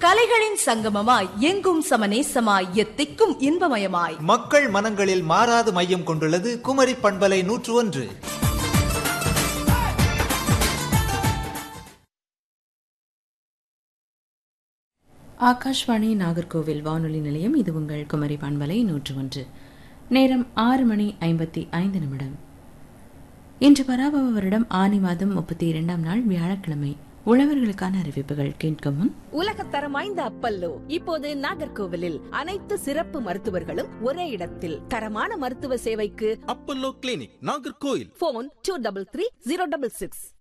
கலைகளின் சங்கமமாய் எங்கும் சமநேசமாய் எத்திக்கும் இன்பமயமாய் மக்கள் மனங்களில் மாறாது மையம் கொண்டுள்ளது குமரி பண்பலை நூற்று ஒன்று ஆகாஷ்வாணி நாகர்கோவில் வானொலி நிலையம் இது உங்கள் குமரி பண்பலை நூற்று ஒன்று நேரம் ஆறு மணி ஐம்பத்தி ஐந்து நிமிடம் இன்று பராபவ வருடம் ஆனி மாதம் முப்பத்தி இரண்டாம் நாள் வியாழக்கிழமை உழவர்களுக்கான அறிவிப்புகள் கேட்கும் முன் உலகத்தரம் வாய்ந்த அப்பல்லோ இப்போது நாகர்கோவிலில் அனைத்து சிறப்பு மருத்துவர்களும் ஒரே இடத்தில் தரமான மருத்துவ சேவைக்கு Apollo clinic Nagercoil phone two double three zero double six